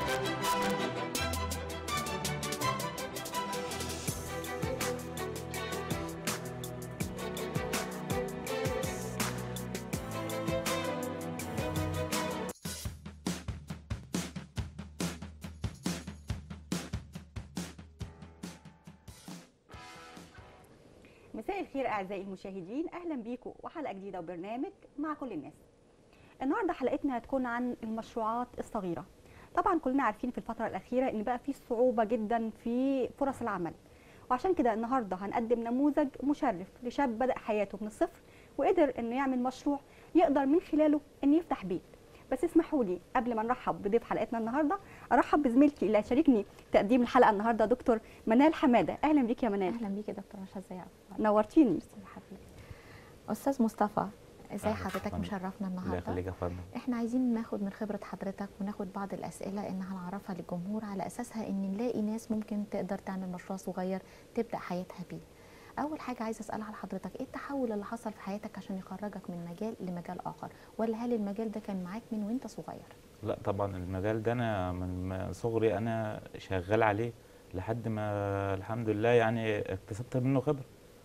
مساء الخير اعزائي المشاهدين اهلا بيكم وحلقه جديده وبرنامج مع كل الناس النهارده حلقتنا هتكون عن المشروعات الصغيره طبعا كلنا عارفين في الفتره الاخيره ان بقى في صعوبه جدا في فرص العمل وعشان كده النهارده هنقدم نموذج مشرف لشاب بدا حياته من الصفر وقدر انه يعمل مشروع يقدر من خلاله انه يفتح بيت بس اسمحوا لي قبل ما نرحب بضيف حلقتنا النهارده ارحب بزميلتي اللي هتشاركني تقديم الحلقه النهارده دكتور منال حماده اهلا بيك يا منال اهلا بيك يا دكتور رشا ازي نورتيني حضرتك استاذ مصطفى ازاي أهلا حضرتك وسهلا. مشرفنا الله النهارده يخليك يا فندم احنا عايزين ناخد من خبره حضرتك وناخد بعض الاسئله ان هنعرفها للجمهور على اساسها ان نلاقي ناس ممكن تقدر تعمل مشروع صغير تبدا حياتها بيه اول حاجه عايزه اسالها لحضرتك ايه التحول اللي حصل في حياتك عشان يخرجك من مجال لمجال اخر ولا هل المجال ده كان معاك من وانت صغير لا طبعا المجال ده انا من م- صغري انا شغال عليه لحد ما الحمد لله يعني اكتسبت منه خبره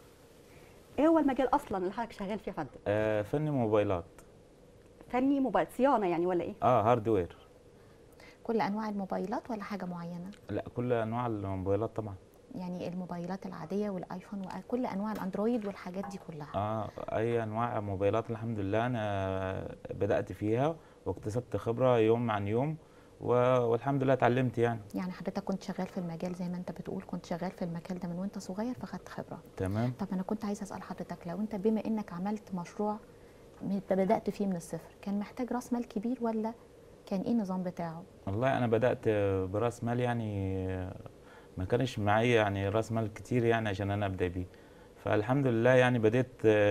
ايه هو المجال اصلا اللي حضرتك شغال فيه يا فندم آه فني موبايلات فني موبايل صيانه يعني ولا ايه اه هاردوير كل انواع الموبايلات ولا حاجه معينه لا كل انواع الموبايلات طبعا يعني الموبايلات العاديه والايفون وكل انواع اندرويد والحاجات دي كلها اه اي انواع موبايلات الحمد لله انا بدات فيها واكتسبت خبره يوم عن يوم و- والحمد لله اتعلمت يعني يعني حضرتك كنت شغال في المجال زي ما انت بتقول كنت شغال في المجال ده من وانت صغير فخدت خبره تمام طب انا كنت عايزه اسال حضرتك لو انت بما انك عملت مشروع من- بدات فيه من الصفر كان محتاج راس مال كبير ولا كان ايه النظام بتاعه والله انا بدات براس مال يعني ما كانش معايا يعني راس مال كتير يعني عشان انا ابدا بيه فالحمد لله يعني بديت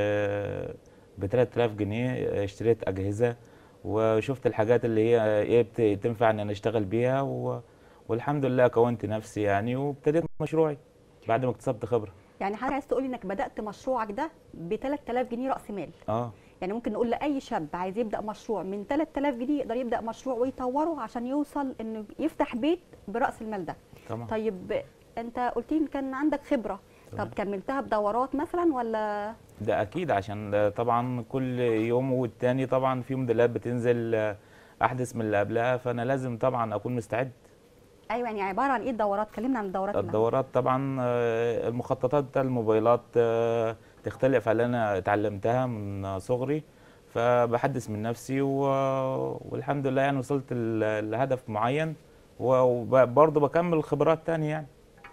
ب 3000 جنيه اشتريت اجهزه وشفت الحاجات اللي هي ايه بت- تنفع ان انا اشتغل بيها و... والحمد لله كونت نفسي يعني وابتديت مشروعي بعد ما اكتسبت خبره يعني حضرتك عايز تقولي انك بدات مشروعك ده ب 3000 جنيه راس مال اه يعني ممكن نقول لاي شاب عايز يبدا مشروع من 3000 جنيه يقدر يبدا مشروع ويطوره عشان يوصل انه يفتح بيت براس المال ده طبعا طيب انت قلت لي إن كان عندك خبره تمام. طب كملتها بدورات مثلا ولا ده اكيد عشان ده طبعا كل يوم والتاني طبعا في موديلات بتنزل آه، احدث من اللي قبلها فانا لازم طبعا اكون مستعد ايوه يعني عباره عن ايه الدورات كلمنا عن الدورات اللي الدورات طبعا آه، المخططات بتاع الموبايلات آه، تختلف عن اللي انا اتعلمتها من صغري فبحدث من نفسي و- والحمد لله يعني وصلت ل- لهدف معين وبرضه بكمل خبرات تانية يعني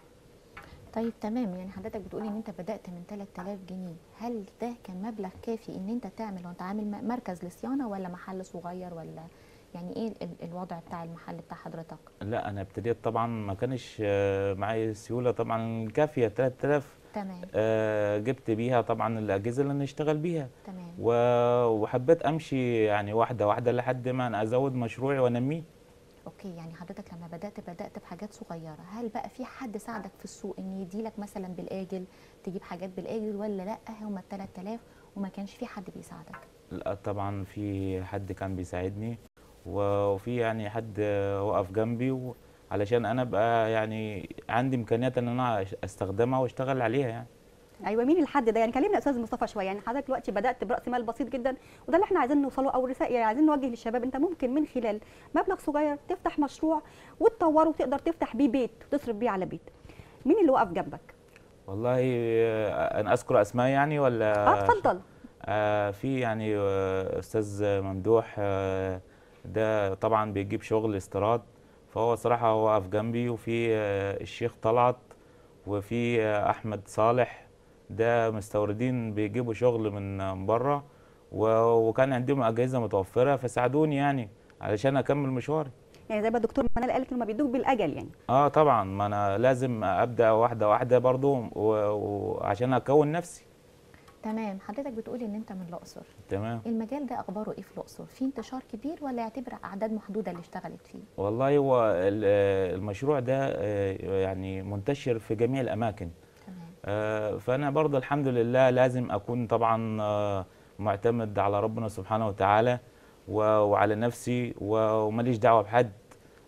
طيب تمام يعني حضرتك بتقولي ان انت بدات من 3000 جنيه هل ده كان مبلغ كافي ان انت تعمل وانت عامل م- مركز لصيانه ولا محل صغير ولا يعني ايه ال- الوضع بتاع المحل بتاع حضرتك لا انا ابتديت طبعا ما كانش آه، معايا سيوله طبعا كافيه 3000 تمام آه، جبت بيها طبعا الاجهزه اللي نشتغل بيها تمام و- وحبيت امشي يعني واحده واحده لحد ما انا ازود مشروعي وانميه اوكي يعني حضرتك لما بدات بدات بحاجات صغيره هل بقى في حد ساعدك في السوق ان يديلك مثلا بالاجل تجيب حاجات بالاجل ولا لا هم ال 3000 وما كانش في حد بيساعدك لا طبعا في حد كان بيساعدني وفي يعني حد وقف جنبي و- علشان انا ابقى يعني عندي امكانيات ان انا استخدمها واشتغل عليها يعني ايوه مين الحد ده يعني كلمنا يا استاذ مصطفى شويه يعني حضرتك دلوقتي بدات براس مال بسيط جدا وده اللي احنا عايزين نوصله او رساله يعني عايزين نوجه للشباب انت ممكن من خلال مبلغ صغير تفتح مشروع وتطوره وتقدر تفتح بيه بيت وتصرف بيه على بيت مين اللي وقف جنبك والله آه، انا اذكر اسماء يعني ولا اه اتفضل آه في يعني آه، استاذ ممدوح آه ده طبعا بيجيب شغل استيراد فهو صراحه هو واقف جنبي وفي آه الشيخ طلعت وفي آه احمد صالح ده مستوردين بيجيبوا شغل من بره وكان عندهم اجهزه متوفره فساعدوني يعني علشان اكمل مشواري يعني زي ما الدكتور منال قالت انهم بيدوك بالاجل يعني اه طبعا ما انا لازم ابدا واحده واحده برضو و- وعشان اكون نفسي تمام حضرتك بتقولي ان انت من الاقصر تمام المجال ده اخباره ايه في الاقصر في انتشار كبير ولا يعتبر اعداد محدوده اللي اشتغلت فيه والله هو ال- آه، المشروع ده آه، يعني منتشر في جميع الاماكن تمام آه، فانا برضه الحمد لله لازم اكون طبعا آه، معتمد على ربنا سبحانه وتعالى و- وعلى نفسي و- وماليش دعوه بحد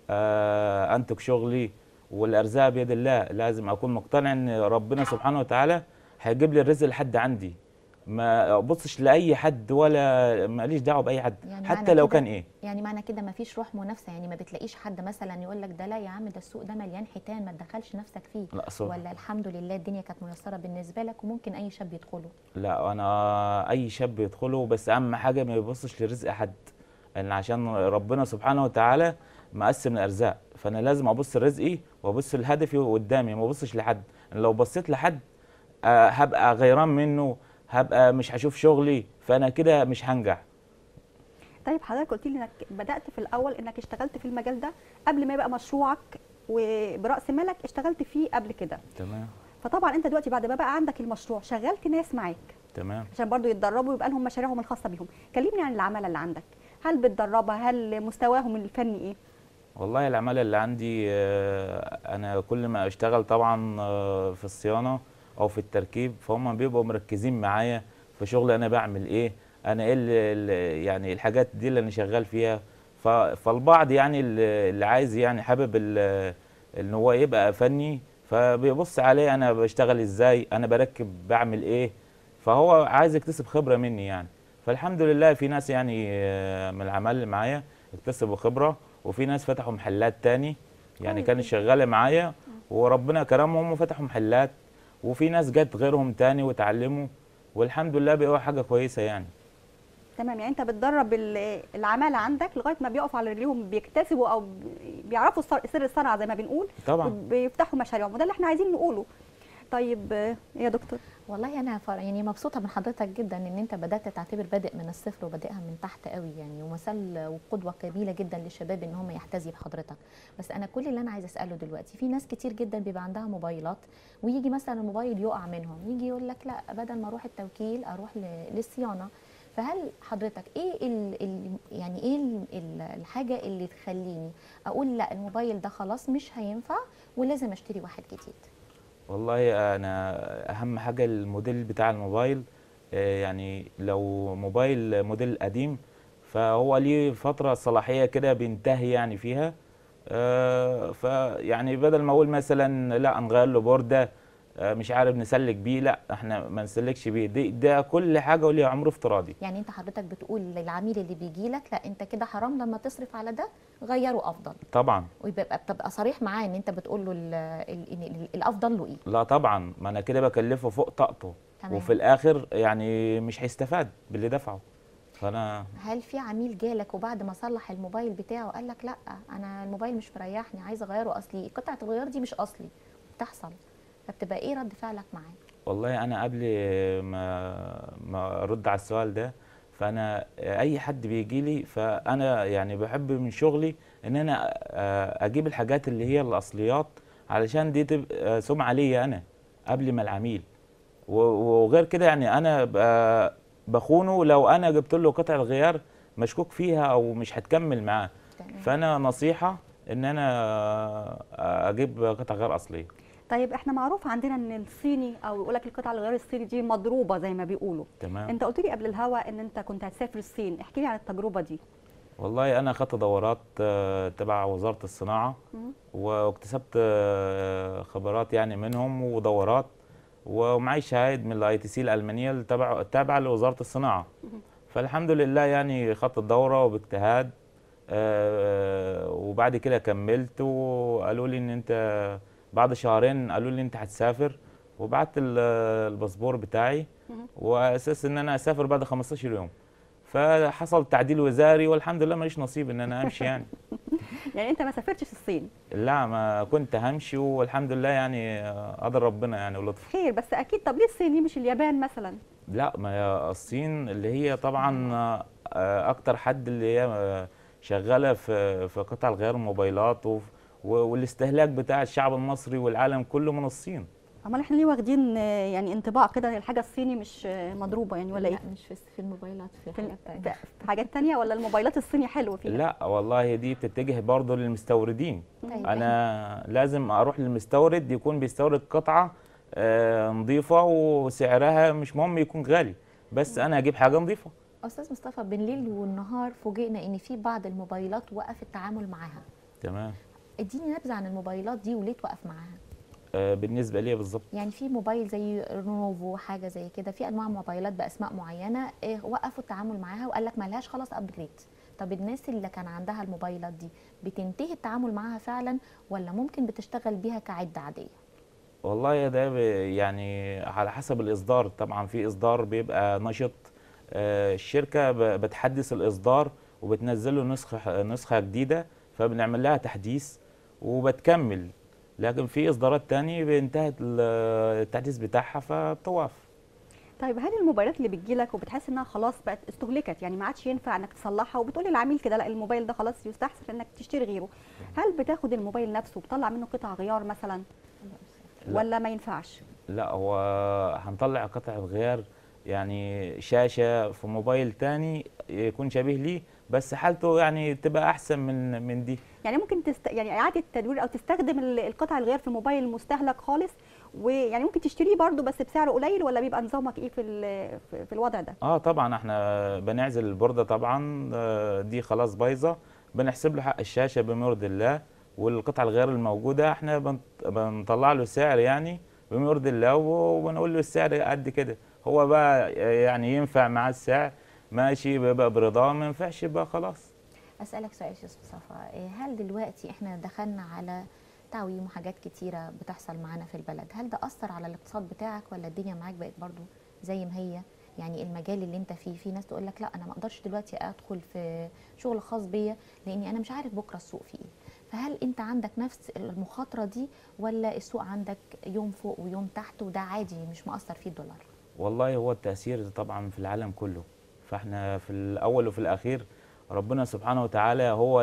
آه، انتج شغلي والارزاق بيد الله لازم اكون مقتنع ان ربنا سبحانه وتعالى هيجيب لي الرزق لحد عندي ما ابصش لاي حد ولا ماليش دعوه باي حد يعني حتى معنى لو كده- كان ايه يعني معنى كده ما فيش روح منافسه يعني ما بتلاقيش حد مثلا يقول لك ده لا يا عم ده السوق ده مليان حيتان ما تدخلش نفسك فيه لا صراحة. ولا الحمد لله الدنيا كانت ميسره بالنسبه لك وممكن اي شاب يدخله لا انا اي شاب يدخله بس اهم حاجه ما يبصش لرزق حد لان عشان ربنا سبحانه وتعالى مقسم الارزاق فانا لازم ابص لرزقي وابص لهدفي قدامي ما ابصش لحد لو بصيت لحد آه، هبقى غيران منه هبقى مش هشوف شغلي فانا كده مش هنجح طيب حضرتك قلت لي انك بدات في الاول انك اشتغلت في المجال ده قبل ما يبقى مشروعك وبراس مالك اشتغلت فيه قبل كده تمام فطبعا انت دلوقتي بعد ما بقى عندك المشروع شغلت ناس معاك تمام عشان برضو يتدربوا ويبقى لهم مشاريعهم الخاصه بيهم كلمني عن العماله اللي عندك هل بتدربها هل مستواهم الفني ايه والله العمالة اللي عندي آه، أنا كل ما أشتغل طبعا آه، في الصيانة أو في التركيب فهم بيبقوا مركزين معايا في شغل أنا بعمل إيه أنا إيه اللي اللي- يعني الحاجات دي اللي أنا شغال فيها ف- فالبعض يعني اللي اللي عايز يعني حابب ال- إن هو يبقى فني فبيبص عليه أنا بشتغل إزاي أنا بركب بعمل إيه فهو عايز يكتسب خبرة مني يعني فالحمد لله في ناس يعني آه، من العمال اللي معايا اكتسبوا خبرة وفي ناس فتحوا محلات تاني يعني كويس كانت شغالة معايا وربنا كرمهم وفتحوا محلات وفي ناس جت غيرهم تاني وتعلموا والحمد لله بقوا حاجة كويسة يعني تمام يعني انت بتدرب ال- العماله عندك لغايه ما بيقفوا على رجليهم بيكتسبوا او بيعرفوا الصر- سر الصنعه زي ما بنقول طبعا وبيفتحوا مشاريعهم وده اللي احنا عايزين نقوله طيب آه، يا دكتور والله انا فر... يعني مبسوطه من حضرتك جدا ان انت بدات تعتبر بادئ من الصفر وبادئها من تحت قوي يعني ومثال وقدوه جميله جدا للشباب ان هم يحتذي بحضرتك بس انا كل اللي انا عايزه اساله دلوقتي في ناس كتير جدا بيبقى عندها موبايلات ويجي مثلا الموبايل يقع منهم يجي يقول لك لا بدل ما اروح التوكيل اروح ل... للصيانه فهل حضرتك ايه ال... ال... يعني ايه ال... ال- الحاجه اللي تخليني اقول لا الموبايل ده خلاص مش هينفع ولازم اشتري واحد جديد والله انا اهم حاجة الموديل بتاع الموبايل آه، يعني لو موبايل موديل قديم فهو ليه فترة صلاحية كده بينتهي يعني فيها آه، فيعني بدل ما اقول مثلا لا نغير له بوردة آه، مش عارف نسلك بيه لا احنا ما نسلكش بيه دي ده كل حاجة وليها عمر افتراضي يعني انت حضرتك بتقول للعميل اللي بيجي لك لا انت كده حرام لما تصرف على ده غيره افضل طبعا ويبقى بتبقى صريح معاه ان انت بتقول له ال- ال- ال- الافضل له ايه لا طبعا ما انا كده بكلفه فوق طاقته تمام. وفي الاخر يعني مش هيستفاد باللي دفعه فانا هل في عميل جالك وبعد ما صلح الموبايل بتاعه قال لك لا انا الموبايل مش مريحني عايز اغيره اصلي قطعه الغيار دي مش اصلي بتحصل فبتبقى ايه رد فعلك معاه والله انا قبل ما ما ارد على السؤال ده فانا اي حد بيجي لي فانا يعني بحب من شغلي ان انا آه، اجيب الحاجات اللي هي الاصليات علشان دي تبقى سمعه ليا انا قبل ما العميل و- وغير كده يعني انا ب- بخونه لو انا جبت له قطع الغيار مشكوك فيها او مش هتكمل معاه تمام. فانا نصيحه ان انا اجيب قطع غيار اصليه طيب احنا معروف عندنا ان الصيني او يقول لك القطعه الغيار الصيني دي مضروبه زي ما بيقولوا تمام انت قلت لي قبل الهوا ان انت كنت هتسافر الصين احكي لي عن التجربه دي والله انا خدت دورات آه، تبع وزاره الصناعه مم. واكتسبت آه، خبرات يعني منهم ودورات ومعي شهايد من الاي تي سي الالمانيه اللي تبع تابعه لوزاره الصناعه فالحمد لله يعني خدت الدوره وباجتهاد آه، وبعد كده كملت وقالوا لي ان انت بعد شهرين قالوا لي انت هتسافر وبعت ال- الباسبور بتاعي مهم. واساس ان انا اسافر بعد 15 يوم فحصل تعديل وزاري والحمد لله ماليش نصيب ان انا امشي يعني يعني انت ما سافرتش الصين لا ما كنت همشي والحمد لله يعني آه، قدر ربنا يعني ولطفه خير بس اكيد طب ليه الصين ليه مش اليابان مثلا لا ما هي الصين اللي هي طبعا آه، اكتر حد اللي هي آه، شغاله في في قطع الغيار الموبايلات وف- و- والاستهلاك بتاع الشعب المصري والعالم كله من الصين امال احنا ليه واخدين آه، يعني انطباع كده إن الحاجه الصيني مش آه، مضروبه يعني ولا ايه لا مش في في الموبايلات في في, حاجات في تانية في حاجات تانية ولا الموبايلات الصيني حلو فيها لا والله دي بتتجه برضه للمستوردين طيب انا لازم اروح للمستورد يكون بيستورد قطعه آه، نظيفه وسعرها مش مهم يكون غالي بس انا اجيب حاجه نظيفه استاذ مصطفى بالليل والنهار فوجئنا ان في بعض الموبايلات وقف التعامل معاها تمام اديني نبذه عن الموبايلات دي وليه توقف معاها آه، بالنسبه لي بالظبط يعني في موبايل زي رونوفو حاجه زي كده في انواع موبايلات باسماء معينه إيه، وقفوا التعامل معاها وقال لك ملهاش خلاص ابجريد طب الناس اللي كان عندها الموبايلات دي بتنتهي التعامل معاها فعلا ولا ممكن بتشتغل بيها كعده عاديه والله يا ده ب- يعني على حسب الإصدار طبعا في إصدار بيبقى نشط آه، الشركة ب- بتحدث الإصدار وبتنزل له نسخة نسخة جديدة فبنعمل لها تحديث وبتكمل لكن في إصدارات تاني انتهت ال- التحديث بتاعها فبتوقف طيب هل الموبايلات اللي بتجيلك وبتحس انها خلاص بقت استهلكت يعني ما عادش ينفع انك تصلحها وبتقول للعميل كده لا الموبايل ده خلاص يستحسن انك تشتري غيره هل بتاخد الموبايل نفسه وبتطلع منه قطع غيار مثلا لا. ولا ما ينفعش لا هو هنطلع قطع غيار يعني شاشة في موبايل تاني يكون شبيه ليه بس حالته يعني تبقى أحسن من من دي يعني ممكن تست... يعني اعاده التدوير او تستخدم ال- القطع الغيار في الموبايل المستهلك خالص ويعني ممكن تشتريه برضه بس بسعر قليل ولا بيبقى نظامك ايه في ال- في- في الوضع ده اه طبعا احنا بنعزل البوردة طبعا آه، دي خلاص بايظة بنحسب له حق الشاشة بما يرضي الله والقطع الغير الموجودة احنا بنط- بنطلع له سعر يعني بما يرضي الله وبنقول له السعر قد كده هو بقى يعني ينفع معاه السعر ماشي بيبقى برضاه ما ينفعش يبقى خلاص اسالك سؤال يا استاذ صفا إيه، هل دلوقتي احنا دخلنا على تعويم وحاجات كتيره بتحصل معانا في البلد هل ده اثر على الاقتصاد بتاعك ولا الدنيا معاك بقت برضو زي ما هي يعني المجال اللي انت فيه في ناس تقول لك لا انا ما اقدرش دلوقتي ادخل في شغل خاص بيا لاني انا مش عارف بكره السوق فيه ايه فهل انت عندك نفس المخاطره دي ولا السوق عندك يوم فوق ويوم تحت وده عادي مش مأثر فيه الدولار والله هو التأثير طبعا في العالم كله فاحنا في الأول وفي الأخير ربنا سبحانه وتعالى هو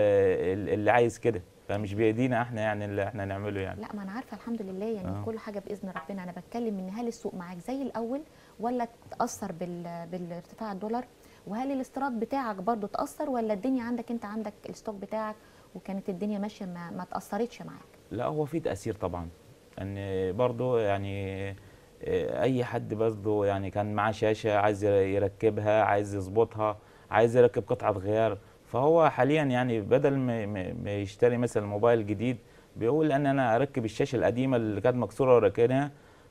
ال- اللي عايز كده فمش بإيدينا احنا يعني اللي احنا نعمله يعني لا ما انا عارفه الحمد لله يعني آه. آه. كل حاجه باذن ربنا انا بتكلم ان هل السوق معاك زي الاول ولا تاثر بال... بالارتفاع الدولار وهل الاستيراد بتاعك برضو تاثر ولا الدنيا عندك انت عندك الستوك بتاعك وكانت الدنيا ماشيه ما, ما تاثرتش معاك لا هو في تأثير طبعا ان برضه يعني آه، اي حد برضه يعني كان معاه شاشة عايز يركبها عايز يظبطها عايز يركب قطعة غيار فهو حاليا يعني بدل ما ما- ما يشتري مثلا موبايل جديد بيقول ان انا اركب الشاشة القديمة اللي كانت مكسورة وراكنها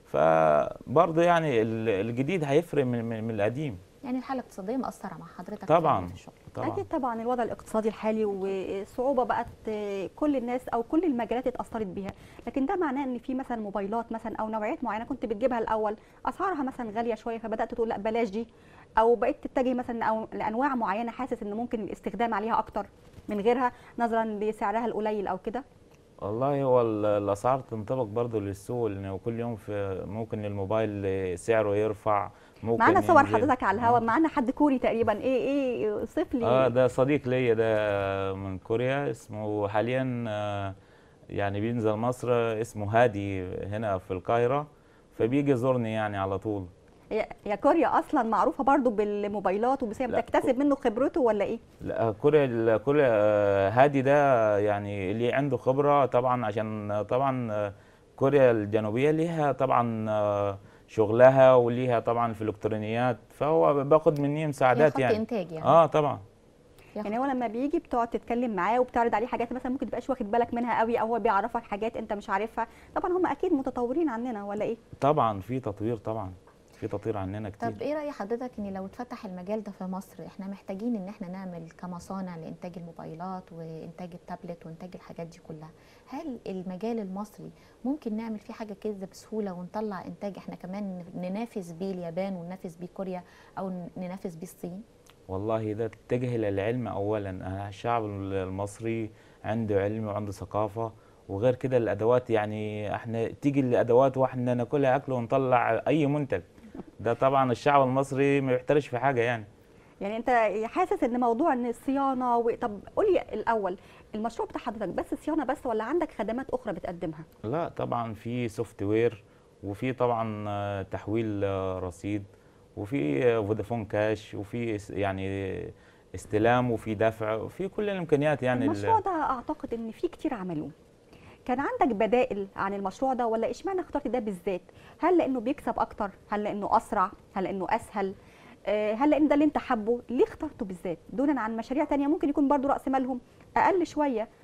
فبرضه يعني ال- الجديد هيفرق من, من, من القديم يعني الحاله الاقتصاديه مأثره مع حضرتك طبعاً. فعلاً في الشغل طبعا اكيد طبعا الوضع الاقتصادي الحالي والصعوبه بقت كل الناس او كل المجالات اتاثرت بيها لكن ده معناه ان في مثلا موبايلات مثلا او نوعيات معينه كنت بتجيبها الاول اسعارها مثلا غاليه شويه فبدات تقول لا بلاش دي او بقيت تتجه مثلا او لانواع معينه حاسس ان ممكن الاستخدام عليها اكتر من غيرها نظرا لسعرها القليل او كده والله هو ال- الاسعار تنطبق برضه للسوق لانه كل يوم في ممكن الموبايل سعره يرفع ممكن معانا صور ينزل. حضرتك على الهواء معانا حد كوري تقريبا ايه ايه صف لي اه ده صديق ليا ده من كوريا اسمه حاليا آه، يعني بينزل مصر اسمه هادي هنا في القاهرة فبيجي يزورني يعني على طول هي هي كوريا اصلا معروفه برضو بالموبايلات وبس هي لا، بتكتسب منه خبرته ولا ايه لا كوريا كوريا آه، هادي ده يعني اللي عنده خبرة طبعا عشان طبعا آه، كوريا الجنوبية ليها طبعا آه، شغلها وليها طبعا في الالكترونيات فهو باخد مني هي مساعدات خط يعني انتاج يعني اه طبعا ياخد يعني هو لما بيجي بتقعد تتكلم معاه وبتعرض عليه حاجات مثلا ممكن تبقاش واخد بالك منها قوي او هو بيعرفك حاجات انت مش عارفها طبعا هم اكيد متطورين عننا ولا ايه طبعا في تطوير طبعا في تطوير عننا كتير طب ايه راي حضرتك ان لو اتفتح المجال ده في مصر احنا محتاجين ان احنا نعمل كمصانع لانتاج الموبايلات وانتاج التابلت وانتاج الحاجات دي كلها هل المجال المصري ممكن نعمل فيه حاجه كده بسهوله ونطلع انتاج احنا كمان ننافس بيه اليابان وننافس بيه كوريا او ننافس بيه الصين والله ده تتجه إلى العلم أولا آه، الشعب المصري عنده علم وعنده ثقافة وغير كده الأدوات يعني احنا تيجي الأدوات واحنا ناكلها أكل ونطلع أي منتج ده طبعا الشعب المصري ما يحترش في حاجة يعني يعني انت حاسس ان موضوع ان الصيانه و... طب قولي الاول المشروع بتاع حضرتك بس صيانه بس ولا عندك خدمات اخرى بتقدمها لا طبعا في سوفت وير وفي طبعا آه، تحويل آه، رصيد وفي آه، فودافون كاش وفي اس- يعني استلام وفي دفع وفي كل الامكانيات يعني ال- المشروع ده اعتقد ان في كتير عملوه كان عندك بدائل عن المشروع ده ولا اشمعنى اخترت ده بالذات هل لانه بيكسب اكتر هل لانه اسرع هل لانه اسهل آه، هل لان ده اللي انت حابه ليه اخترته بالذات دونا عن مشاريع تانية ممكن يكون برضو راس مالهم اقل شويه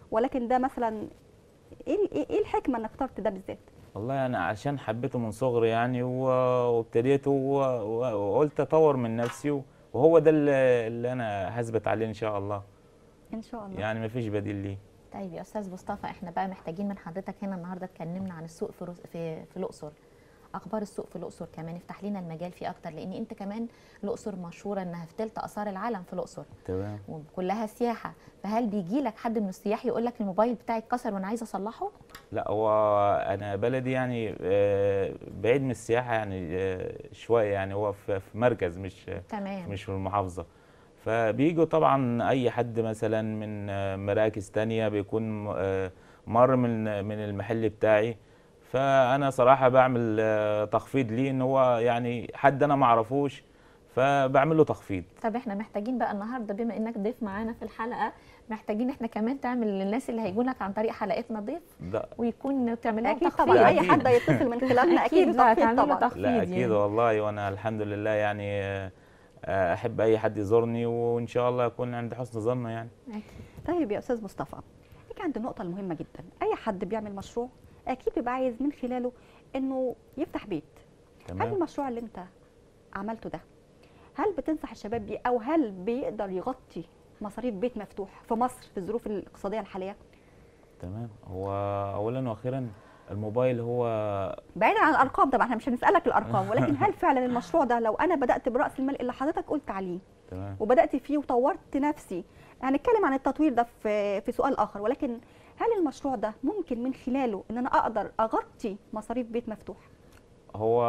ولكن ده مثلا ايه ايه إيه الحكمه انك اخترت ده بالذات والله انا عشان حبيته من صغري يعني و- وابتديته و- و- وقلت اطور من نفسي و- وهو ده اللي اللي انا هثبت عليه ان شاء الله ان شاء الله يعني مفيش بديل ليه طيب يا استاذ مصطفى احنا بقى محتاجين من حضرتك هنا النهارده اتكلمنا عن السوق في روس- في في الاقصر اخبار السوق في الاقصر كمان افتح لنا المجال فيه اكتر لان انت كمان الاقصر مشهوره انها في تلت اثار العالم في الاقصر تمام وكلها سياحه فهل بيجي لك حد من السياح يقول لك الموبايل بتاعي اتكسر وانا عايزه اصلحه لا هو انا بلدي يعني آه، بعيد من السياحه يعني آه، شويه يعني هو في في مركز مش تمام مش في المحافظه فبيجوا طبعا اي حد مثلا من آه، مراكز تانية بيكون آه، مر من من المحل بتاعي فانا صراحه بعمل آه، تخفيض ليه ان هو يعني حد انا ما اعرفوش فبعمل له تخفيض طب احنا محتاجين بقى النهارده بما انك ضيف معانا في الحلقه محتاجين احنا كمان تعمل للناس اللي هيجوا لك عن طريق حلقتنا ضيف ده ويكون تعمل لهم اكيد تخفيض طبعا اي أكيد. حد هيتصل من خلالنا اكيد بقى تخفيض تعملوا طبعا تخفيض لا اكيد يعني. والله وانا الحمد لله يعني آه، آه، احب اي حد يزورني وان شاء الله اكون عند حسن ظنه يعني أكيد. طيب يا استاذ مصطفى نيجي عند النقطه المهمه جدا اي حد بيعمل مشروع اكيد بيبقى عايز من خلاله انه يفتح بيت هل تمام المشروع اللي انت عملته ده هل بتنصح الشباب بيه او هل بيقدر يغطي مصاريف بيت مفتوح في مصر في الظروف الاقتصاديه الحاليه تمام هو اولا واخيرا الموبايل هو بعيدا عن الارقام طبعا احنا مش هنسالك الارقام ولكن هل فعلا المشروع ده لو انا بدات براس المال اللي حضرتك قلت عليه تمام وبدات فيه وطورت نفسي هنتكلم عن التطوير ده في في سؤال اخر ولكن هل المشروع ده ممكن من خلاله ان انا اقدر اغطي مصاريف بيت مفتوح هو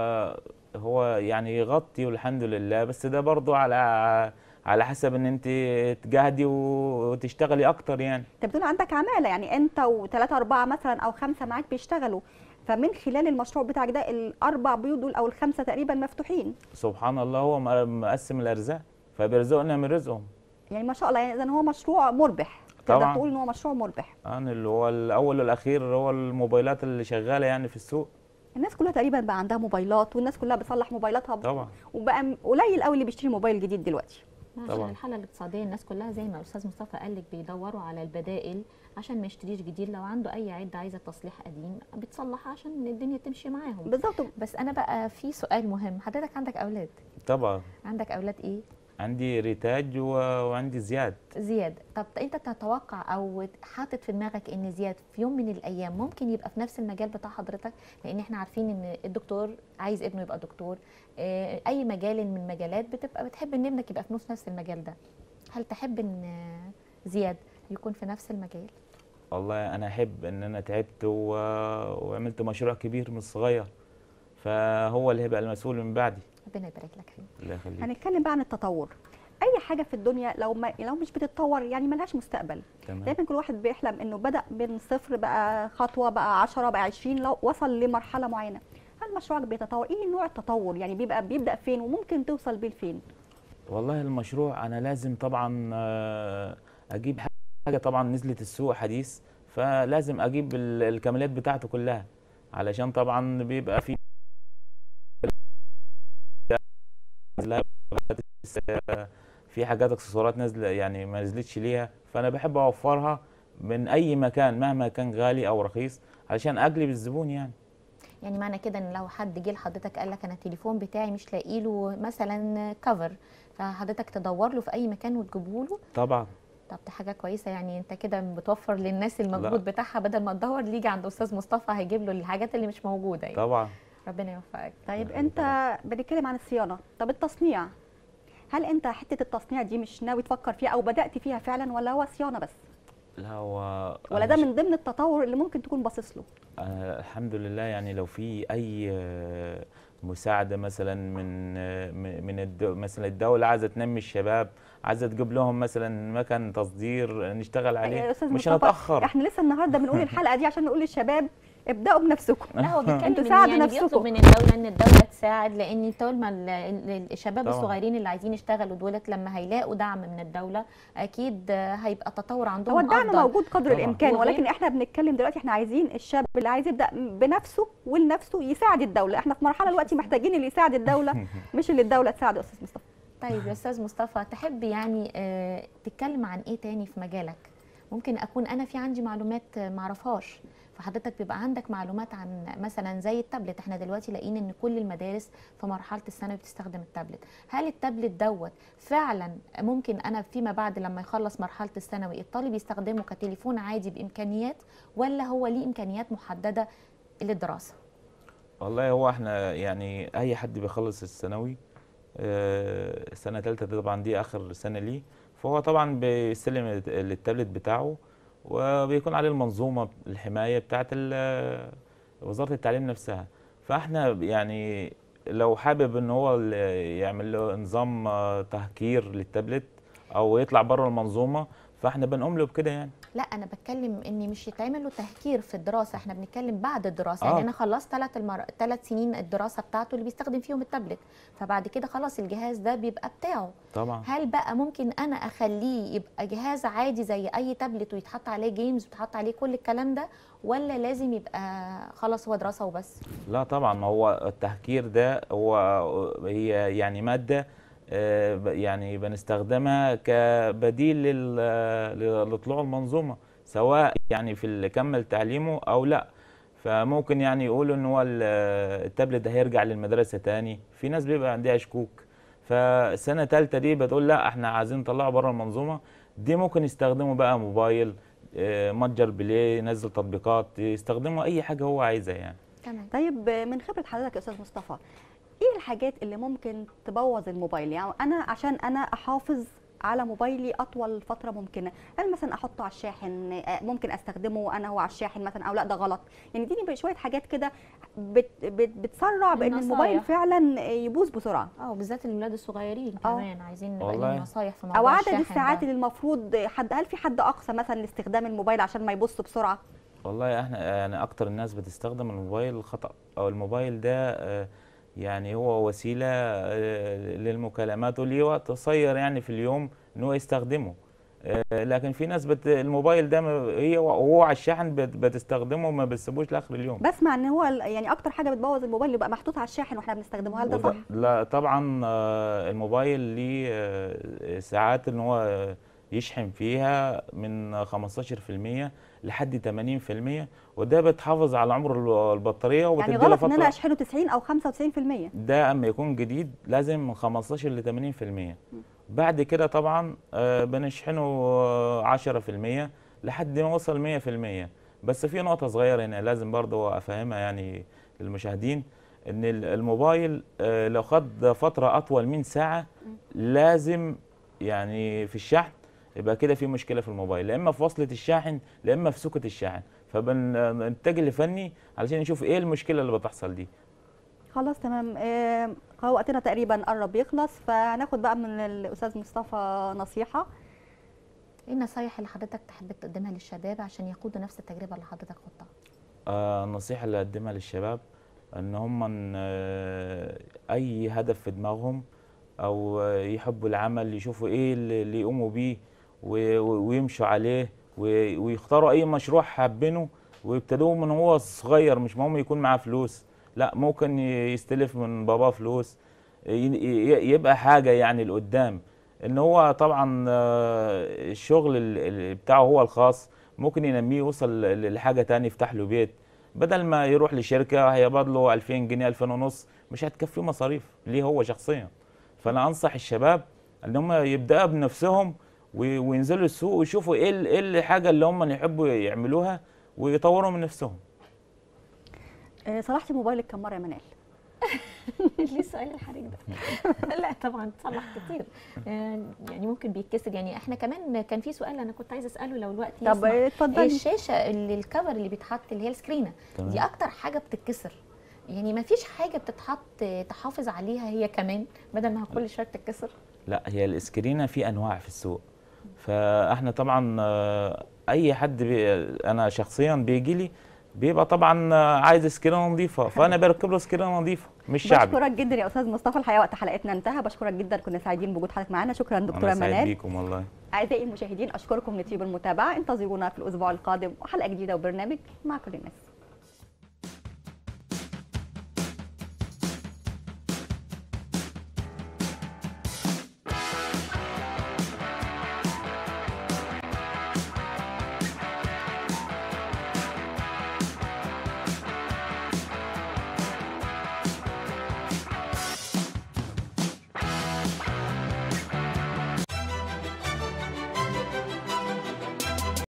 هو يعني يغطي والحمد لله بس ده برضو على على حسب ان انت تجاهدي وتشتغلي اكتر يعني انت بتقول عندك عماله يعني انت وثلاثه اربعه مثلا او خمسه معاك بيشتغلوا فمن خلال المشروع بتاعك ده الاربع بيوت دول او الخمسه تقريبا مفتوحين سبحان الله هو م- مقسم الارزاق فبيرزقنا من رزقهم يعني ما شاء الله يعني اذا هو مشروع مربح تقدر طبعاً. تقول ان هو مشروع مربح يعني اللي هو الاول والاخير هو الموبايلات اللي شغاله يعني في السوق الناس كلها تقريبا بقى عندها موبايلات والناس كلها بتصلح موبايلاتها طبعا وبقى م- قليل قوي اللي بيشتري موبايل جديد دلوقتي عشان طبعاً. الحاله الاقتصاديه الناس كلها زي ما الاستاذ مصطفى قال لك بيدوروا على البدائل عشان ما يشتريش جديد لو عنده اي عده عايزه تصليح قديم بتصلحها عشان الدنيا تمشي معاهم بالظبط بس انا بقى في سؤال مهم حضرتك عندك اولاد طبعا عندك اولاد ايه عندي ريتاج و... وعندي زياد زياد طب انت تتوقع او حاطط في دماغك ان زياد في يوم من الايام ممكن يبقى في نفس المجال بتاع حضرتك لان احنا عارفين ان الدكتور عايز ابنه يبقى دكتور اه، اي مجال من المجالات بتبقى بتحب ان ابنك يبقى في نص نفس المجال ده هل تحب ان زياد يكون في نفس المجال والله انا احب ان انا تعبت و... وعملت مشروع كبير من الصغير فهو اللي هيبقى المسؤول من بعدي ربنا يبارك لك فيه الله يخليك هنتكلم بقى عن التطور اي حاجه في الدنيا لو ما لو مش بتتطور يعني ملهاش مستقبل تمام دايما كل واحد بيحلم انه بدا من صفر بقى خطوه بقى 10 بقى 20 لو وصل لمرحله معينه هل مشروعك بيتطور ايه نوع التطور يعني بيبقى بيبدا فين وممكن توصل بيه لفين والله المشروع انا لازم طبعا آه، اجيب حاجه طبعا نزلت السوق حديث فلازم اجيب ال- الكماليات بتاعته كلها علشان طبعا بيبقى في في حاجات اكسسوارات نازله يعني ما نزلتش ليها فانا بحب اوفرها من اي مكان مهما كان غالي او رخيص علشان اجلب الزبون يعني يعني معنى كده ان لو حد جه لحضرتك قال لك انا التليفون بتاعي مش لاقي له مثلا كفر فحضرتك تدور له في اي مكان وتجيبه له طبعا طب دي حاجه كويسه يعني انت كده بتوفر للناس المجهود بتاعها بدل ما تدور اللي يجي عند استاذ مصطفى هيجيب له الحاجات اللي مش موجوده يعني طبعا ربنا يوفقك طيب الله انت بنتكلم عن الصيانه طب التصنيع هل انت حته التصنيع دي مش ناوي تفكر فيها او بدات فيها فعلا ولا هو صيانه بس لا هو ولا أنا ده مش- من ضمن التطور اللي ممكن تكون باصص له آه الحمد لله يعني لو في اي آه، مساعده مثلا من آه، م- من الدو مثلا الدوله عايزه تنمي الشباب عايزه تجيب لهم مثلا مكان تصدير نشتغل يا عليه أستاذ مش مصطفى، هنتاخر احنا لسه النهارده بنقول الحلقه دي عشان نقول للشباب ابداوا بنفسكم لا هو بيتكلم انتوا إن ساعدوا يعني نفسكم. بيطلب من الدوله ان الدوله تساعد لان طول ما ال- ال- الشباب طبعاً. الصغيرين اللي عايزين يشتغلوا دولت لما هيلاقوا دعم من الدوله اكيد هيبقى التطور عندهم هو الدعم أفضل. موجود قدر طبعاً. الامكان وغير- ولكن احنا بنتكلم دلوقتي احنا عايزين الشاب اللي عايز يبدا بنفسه ولنفسه يساعد الدوله احنا في مرحله دلوقتي محتاجين اللي يساعد الدوله مش اللي الدوله تساعده يا استاذ مصطفى طيب يا استاذ مصطفى تحب يعني آه، تتكلم عن ايه تاني في مجالك ممكن اكون انا في عندي معلومات ما اعرفهاش فحضرتك بيبقى عندك معلومات عن مثلا زي التابلت احنا دلوقتي لاقيين ان كل المدارس في مرحله الثانوي بتستخدم التابلت هل التابلت دوت فعلا ممكن انا فيما بعد لما يخلص مرحله الثانوي الطالب يستخدمه كتليفون عادي بامكانيات ولا هو ليه امكانيات محدده للدراسه والله هو احنا يعني اي حد بيخلص الثانوي آه، سنه ثالثه دي طبعا دي اخر سنه ليه فهو طبعا بيستلم الت- التابلت بتاعه وبيكون عليه المنظومه الحمايه بتاعه ال- وزاره التعليم نفسها فاحنا يعني لو حابب ان هو ال- يعمل له نظام آه، تهكير للتابلت او يطلع بره المنظومه فاحنا بنقوم له بكده يعني لا انا بتكلم ان مش يتعمل له تهكير في الدراسه احنا بنتكلم بعد الدراسه آه. يعني انا خلصت ثلاث المر... ثلاث سنين الدراسه بتاعته اللي بيستخدم فيهم التابلت فبعد كده خلاص الجهاز ده بيبقى بتاعه طبعا هل بقى ممكن انا اخليه يبقى جهاز عادي زي اي تابلت ويتحط عليه جيمز ويتحط عليه كل الكلام ده ولا لازم يبقى خلاص هو دراسه وبس لا طبعا ما هو التهكير ده هو هي يعني مادة آه، ب- يعني بنستخدمها كبديل لل- لطلوع المنظومة سواء يعني في اللي كمل تعليمه أو لا فممكن يعني يقولوا ان هو ال- التابلت ده هيرجع للمدرسة تاني في ناس بيبقى عندها شكوك فسنة تالتة دي بتقول لا احنا عايزين نطلعه بره المنظومة دي ممكن يستخدموا بقى موبايل آه، متجر بلاي ينزل تطبيقات يستخدموا اي حاجة هو عايزها يعني تمام طيب من خبره حضرتك يا استاذ مصطفى ايه الحاجات اللي ممكن تبوظ الموبايل يعني انا عشان انا احافظ على موبايلي اطول فتره ممكنه هل مثلا احطه على الشاحن آه، ممكن استخدمه وانا هو على الشاحن مثلا او لا ده غلط يعني اديني شويه حاجات كده بت بت بتسرع بان النصايح. الموبايل فعلا يبوظ بسرعه اه بالذات الولاد الصغيرين آه. كمان عايزين نبقى والله. لهم نصايح في موضوع او عدد الشاحن الساعات ده. اللي المفروض حد هل في حد اقصى مثلا لاستخدام الموبايل عشان ما يبص بسرعه والله احنا يعني اكتر الناس بتستخدم الموبايل خطأ او الموبايل ده آه، يعني هو وسيلة آه، للمكالمات وليه وقت قصير يعني في اليوم ان هو يستخدمه آه، لكن في ناس بت الموبايل ده ما- هي وهو على الشاحن بت- بتستخدمه وما بتسيبوش لاخر اليوم بسمع ان هو ال- يعني اكتر حاجه بتبوظ الموبايل اللي يبقى محطوط على الشاحن واحنا بنستخدمه هل ده وط- صح لا طبعا آه، الموبايل ليه آه، ساعات ان هو يشحن فيها من 15% لحد 80% وده بتحافظ على عمر ال- البطاريه يعني وبتدي له غلط ان انا فتره اشحنه 90 او 95% ده اما يكون جديد لازم من 15 ل 80% بعد كده طبعا آه، بنشحنه آه، 10% لحد ما وصل 100% بس في نقطة صغيرة هنا لازم برضه أفهمها يعني للمشاهدين إن ال- الموبايل آه، لو خد فترة أطول من ساعة لازم يعني في الشحن يبقى كده في مشكلة في الموبايل لا إما في وصلة الشاحن لا إما في سوكة الشاحن فبنتجه لفني علشان نشوف إيه المشكلة اللي بتحصل دي خلاص تمام آه، هو وقتنا تقريبا قرب يخلص فهناخد بقى من الاستاذ مصطفى نصيحه ايه النصايح اللي حضرتك تحب تقدمها للشباب عشان يقودوا نفس التجربه اللي حضرتك خضتها آه، النصيحة اللي أقدمها للشباب إن هم ن- آه، أي هدف في دماغهم أو آه، يحبوا العمل يشوفوا إيه اللي اللي يقوموا بيه و- و- ويمشوا عليه و- ويختاروا أي مشروع حابينه ويبتدوه من هو صغير مش مهم يكون معاه فلوس لا ممكن ي- يستلف من باباه فلوس ي- ي- يبقى حاجة يعني لقدام إن هو طبعا آه، الشغل ال- ال- بتاعه هو الخاص ممكن ينميه يوصل ل- لحاجه تاني يفتح له بيت بدل ما يروح لشركه هيقبض له 2000 جنيه 2000 ونص مش هتكفيه مصاريف ليه هو شخصيا فانا انصح الشباب ان هم يبداوا بنفسهم و- وينزلوا السوق ويشوفوا ايه ال- ايه الحاجه اللي هم يحبوا يعملوها ويطوروا من نفسهم آه، صلحتي موبايلك كم مره يا منال ليه السؤال الحرج ده؟ لا طبعا تصلح كتير آه، يعني ممكن بيتكسر يعني احنا كمان كان في سؤال انا كنت عايزه اساله لو الوقت طب يسمح. آه، اتفضلي الشاشه اللي الكفر اللي بيتحط اللي هي السكرينه تمام. دي اكتر حاجه بتتكسر يعني ما فيش حاجه بتتحط تحافظ عليها هي كمان بدل ما كل شويه بتتكسر لا هي الاسكرينه في انواع في السوق فاحنا طبعا آه، اي حد بي انا شخصيا بيجي لي بيبقى طبعا آه، عايز سكرينه نظيفه فانا بركب له سكرينه نظيفه مش شعبي بشكرك جدا يا استاذ مصطفى الحقيقه وقت حلقتنا انتهى بشكرك جدا كنا سعيدين بوجود حضرتك معانا شكرا دكتوره انا سعيد منال بيكم والله اعزائي المشاهدين اشكركم لطيب المتابعه انتظرونا في الاسبوع القادم وحلقه جديده وبرنامج مع كل الناس